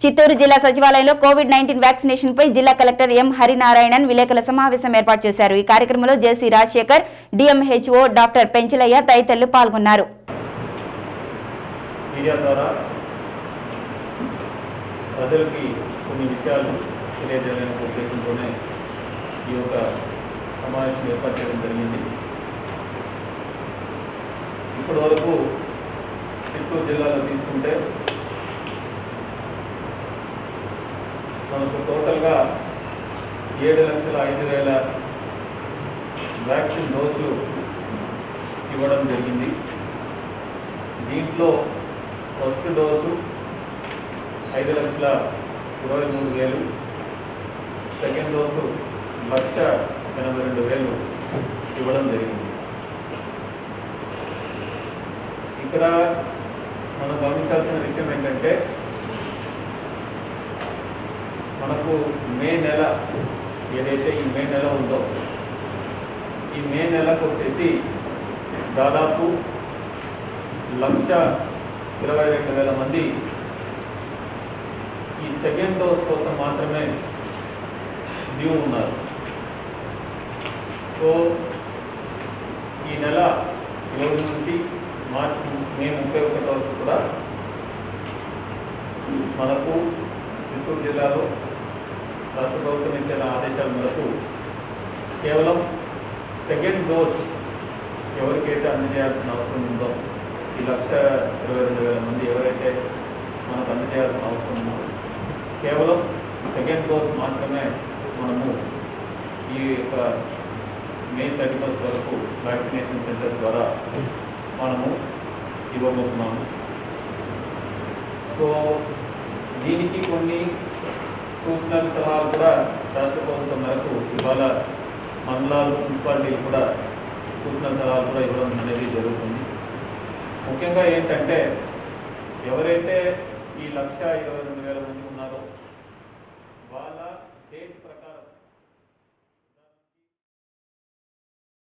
చిత్తూరు జిల్లా సచివాలయంలో Covid nineteen vaccination పై జిల్లా కలెక్టర్ ఎం హరినారాయణన్ విలేకరుల సమావేశం ఏర్పాటు చేశారు ఈ కార్యక్రమంలో JC Rajasekhar DMHO doctor Penchalaiah తదితరులు పాల్గొన్నారు మీడియా ద్వారా ప్రజలకి కొన్ని విషయాలు తెలియజేయాలనే ఉద్దేశంతోనే ఈ యొక్క సమావేశం ఏర్పాటు చేయడం జరిగింది ఇప్పటి వరకు చిత్తూరు జిల్లాలో తీసుకుంటే మనకు టోటల్గా ఏడు లక్షల ఐదు వేల వ్యాక్సిన్ డోసులు ఇవ్వడం జరిగింది దీంట్లో ఫస్ట్ డోసు ఐదు లక్షల ఇరవై మూడు వేలు సెకండ్ డోసు లక్ష ఎనభై రెండు వేలు ఇవ్వడం జరిగింది ఇక్కడ మనం గమనించాల్సిన విషయం ఏంటంటే మనకు మే నెల ఏదైతే ఈ మే నెల ఉందో ఈ మే నెలకు వచ్చేసి దాదాపు లక్ష ఇరవై రెండు వేల మంది ఈ సెకండ్ డోస్ కోసం మాత్రమే డ్యూ ఉన్నారు సో ఈ నెల ఏడు నుంచి మార్చి మే ముప్పై ఒకటి వరకు కూడా మనకు చిత్తూరు జిల్లాలో రాష్ట్ర ప్రభుత్వం ఇచ్చిన ఆదేశాల మేరకు కేవలం సెకండ్ డోస్ ఎవరికైతే అందజేయాల్సిన అవసరం ఉందో ఈ లక్ష ఇరవై రెండు వేల మంది ఎవరైతే మనకు అందజేయాల్సిన అవసరం ఉందో కేవలం సెకండ్ డోస్ మాత్రమే మనము ఈ యొక్క మే థర్టీ ఫస్ట్ వరకు వ్యాక్సినేషన్ సెంటర్ ద్వారా మనము ఇవ్వబోతున్నాము సో దీనికి కొన్ని సూచనలు సలహాలు కూడా రాష్ట్ర ప్రభుత్వం మేరకు ఇవాళ మండలాలు మున్సిపాలిటీలు కూడా సూచన సలహాలు కూడా ఇవ్వడం అనేది జరుగుతుంది ముఖ్యంగా ఏంటంటే ఎవరైతే ఈ లక్ష ఇరవై రెండు వేల